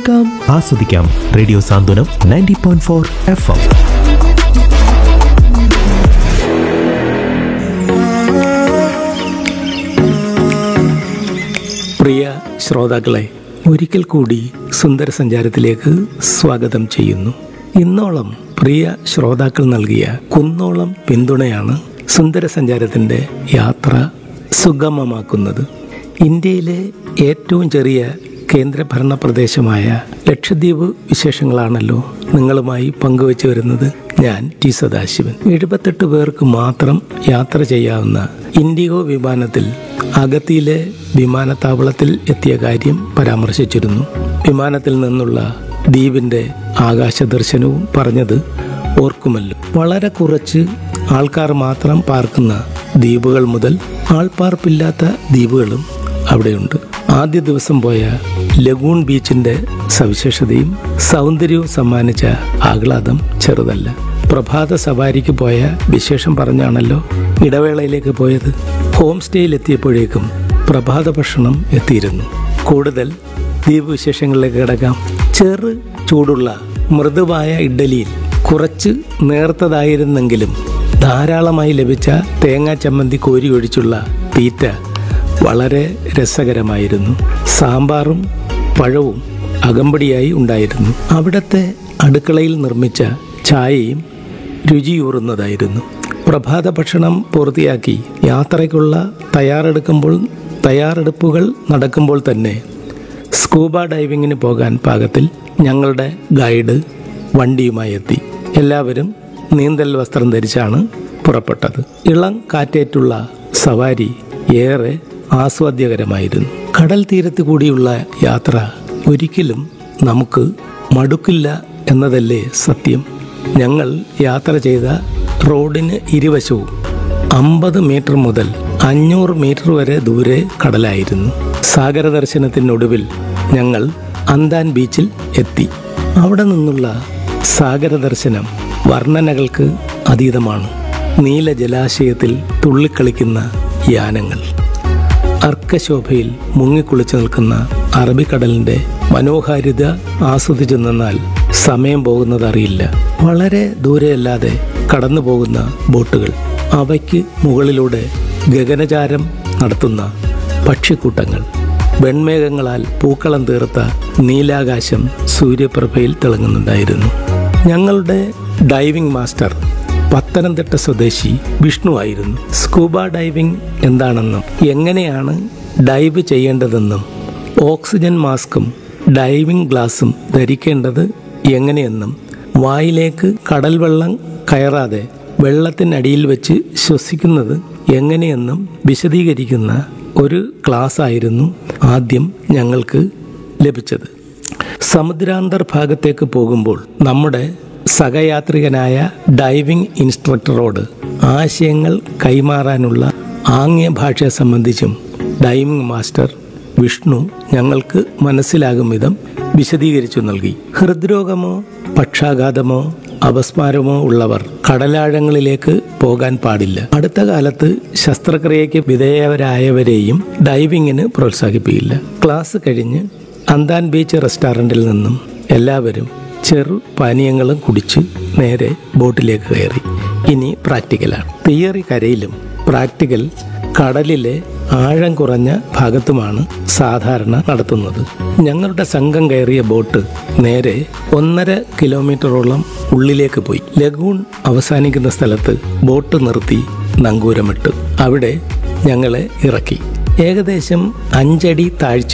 കേൾക്കാം ആസ്വദിക്കാം radio Santhwanam ninety point four F M പ്രിയ ശ്രോതാക്കളെ ഒരിക്കൽ കൂടി സുന്ദര സഞ്ചാരത്തിലേക്ക് സ്വാഗതം ചെയ്യുന്നു ഇന്നോളം പ്രിയ ശ്രോതാക്കൾ നൽകിയ കുന്നോളം പിന്തുണയാണ് സുന്ദര സഞ്ചാരത്തിൻ്റെ യാത്ര സുഗമമാക്കുന്നത് ഇന്ത്യയിലെ ഏറ്റവും ചെറിയ കേന്ദ്രഭരണ പ്രദേശമായ ലക്ഷദ്വീപ് വിശേഷങ്ങളാണല്ലോ നിങ്ങളുമായി പങ്കുവച്ചു വരുന്നത് ഞാൻ ടി സദാശിവൻ എഴുപത്തെട്ട് പേർക്ക് മാത്രം യാത്ര ചെയ്യാവുന്ന ഇൻഡിഗോ വിമാനത്തിൽ അഗത്തിയിലെ വിമാനത്താവളത്തിൽ എത്തിയ കാര്യം പരാമർശിച്ചിരുന്നു വിമാനത്തിൽ നിന്നുള്ള ദ്വീപിന്റെ ആകാശ ദർശനവും പറഞ്ഞത് ഓർക്കുമല്ലോ വളരെ കുറച്ച് ആൾക്കാർ മാത്രം പാർക്കുന്ന ദ്വീപുകൾ മുതൽ ആൾപ്പാർപ്പില്ലാത്ത ദ്വീപുകളും അവിടെയുണ്ട് ആദ്യ ദിവസം പോയ ലഗൂൺ ബീച്ചിന്റെ സവിശേഷതയും സൗന്ദര്യവും സമ്മാനിച്ച ആഹ്ലാദം ചെറുതല്ല പ്രഭാത സവാരിക്ക് പോയ വിശേഷം പറഞ്ഞാണല്ലോ ഇടവേളയിലേക്ക് പോയത് ഹോം സ്റ്റേയിൽ എത്തിയപ്പോഴേക്കും പ്രഭാത ഭക്ഷണം എത്തിയിരുന്നു കൂടുതൽ ദ്വീപ് വിശേഷങ്ങളിലേക്ക് കിടക്കാം ചെറു ചൂടുള്ള മൃദുവായ ഇഡ്ഡലിയിൽ കുറച്ച് നേർത്തതായിരുന്നെങ്കിലും ധാരാളമായി ലഭിച്ച തേങ്ങാ ചമ്മന്തി കോരി ഒഴിച്ചുള്ള തീറ്റ വളരെ രസകരമായിരുന്നു സാമ്പാറും പഴവും അകമ്പടിയായി ഉണ്ടായിരുന്നു അവിടുത്തെ അടുക്കളയിൽ നിർമ്മിച്ച ചായയും രുചിയൂറുന്നതായിരുന്നു പ്രഭാത ഭക്ഷണം പൂർത്തിയാക്കി യാത്രയ്ക്കുള്ള തയ്യാറെടുക്കുമ്പോൾ തയ്യാറെടുപ്പുകൾ നടക്കുമ്പോൾ തന്നെ സ്കൂബ ഡൈവിങ്ങിന് പോകാൻ പാകത്തിൽ ഞങ്ങളുടെ ഗൈഡ് വണ്ടിയുമായി എത്തി എല്ലാവരും നീന്തൽ വസ്ത്രം ധരിച്ചാണ് പുറപ്പെട്ടത് ഇളം കാറ്റേറ്റുള്ള സവാരി ഏറെ ആസ്വാദ്യകരമായിരുന്നു കടൽ തീരത്ത് കൂടിയുള്ള യാത്ര ഒരിക്കലും നമുക്ക് മടുക്കില്ല എന്നതല്ലേ സത്യം ഞങ്ങൾ യാത്ര ചെയ്ത റോഡിന് ഇരുവശവും അമ്പത് മീറ്റർ മുതൽ അഞ്ഞൂറ് മീറ്റർ വരെ ദൂരെ കടലായിരുന്നു സാഗര ദർശനത്തിനൊടുവിൽ ഞങ്ങൾ അന്താൻ ബീച്ചിൽ എത്തി അവിടെ നിന്നുള്ള സാഗര ദർശനം വർണ്ണനകൾക്ക് അതീതമാണ് നീല ജലാശയത്തിൽ തുള്ളിക്കളിക്കുന്ന യാനങ്ങൾ അർക്കശോഭയിൽ മുങ്ങിക്കുളിച്ചു നിൽക്കുന്ന അറബിക്കടലിന്റെ മനോഹാരിത ആസ്വദിച്ചു നിന്നാൽ സമയം പോകുന്നത് അറിയില്ല വളരെ ദൂരെയല്ലാതെ കടന്നു പോകുന്ന ബോട്ടുകൾ അവയ്ക്ക് മുകളിലൂടെ ഗഗനചാരം നടത്തുന്ന പക്ഷിക്കൂട്ടങ്ങൾ വെൺമേഘങ്ങളാൽ പൂക്കളം തീർത്ത നീലാകാശം സൂര്യപ്രഭയിൽ തിളങ്ങുന്നുണ്ടായിരുന്നു ഞങ്ങളുടെ ഡൈവിംഗ് മാസ്റ്റർ പത്തനംതിട്ട സ്വദേശി വിഷ്ണു ആയിരുന്നു സ്കൂബ ഡൈവിംഗ് എന്താണെന്നും എങ്ങനെയാണ് ഡൈവ് ചെയ്യേണ്ടതെന്നും ഓക്സിജൻ മാസ്കും ഡൈവിംഗ് ഗ്ലാസും ധരിക്കേണ്ടത് എങ്ങനെയെന്നും വായിലേക്ക് കടൽ വെള്ളം കയറാതെ വെള്ളത്തിനടിയിൽ വെച്ച് ശ്വസിക്കുന്നത് എങ്ങനെയെന്നും വിശദീകരിക്കുന്ന ഒരു ക്ലാസ് ആയിരുന്നു ആദ്യം ഞങ്ങൾക്ക് ലഭിച്ചത് സമുദ്രാന്തർ ഭാഗത്തേക്ക് പോകുമ്പോൾ നമ്മുടെ സഹയാത്രികനായ ഡൈവിംഗ് ഇൻസ്ട്രക്ടറോട് ആശയങ്ങൾ കൈമാറാനുള്ള ആംഗ്യ ഭാഷയെ സംബന്ധിച്ചും ഡൈവിംഗ് മാസ്റ്റർ വിഷ്ണു ഞങ്ങൾക്ക് മനസ്സിലാകും വിധം വിശദീകരിച്ചു നൽകി ഹൃദ്രോഗമോ പക്ഷാഘാതമോ അപസ്മാരമോ ഉള്ളവർ കടലാഴങ്ങളിലേക്ക് പോകാൻ പാടില്ല അടുത്ത കാലത്ത് ശസ്ത്രക്രിയയ്ക്ക് വിധേയരായവരെയും ഡൈവിങ്ങിന് പ്രോത്സാഹിപ്പിക്കില്ല ക്ലാസ് കഴിഞ്ഞ് അന്താൻ ബീച്ച് റെസ്റ്റോറൻറ്റിൽ നിന്നും എല്ലാവരും ചെറു പാനീയങ്ങളും കുടിച്ച് നേരെ ബോട്ടിലേക്ക് കയറി ഇനി പ്രാക്ടിക്കലാണ് തിയറി കരയിലും പ്രാക്ടിക്കൽ കടലിലെ ആഴം കുറഞ്ഞ ഭാഗത്തുമാണ് സാധാരണ നടത്തുന്നത് ഞങ്ങളുടെ സംഘം കയറിയ ബോട്ട് നേരെ ഒന്നര കിലോമീറ്ററോളം ഉള്ളിലേക്ക് പോയി ലഗൂൺ അവസാനിക്കുന്ന സ്ഥലത്ത് ബോട്ട് നിർത്തി നങ്കൂരമിട്ടു അവിടെ ഞങ്ങളെ ഇറക്കി ഏകദേശം അഞ്ചടി താഴ്ച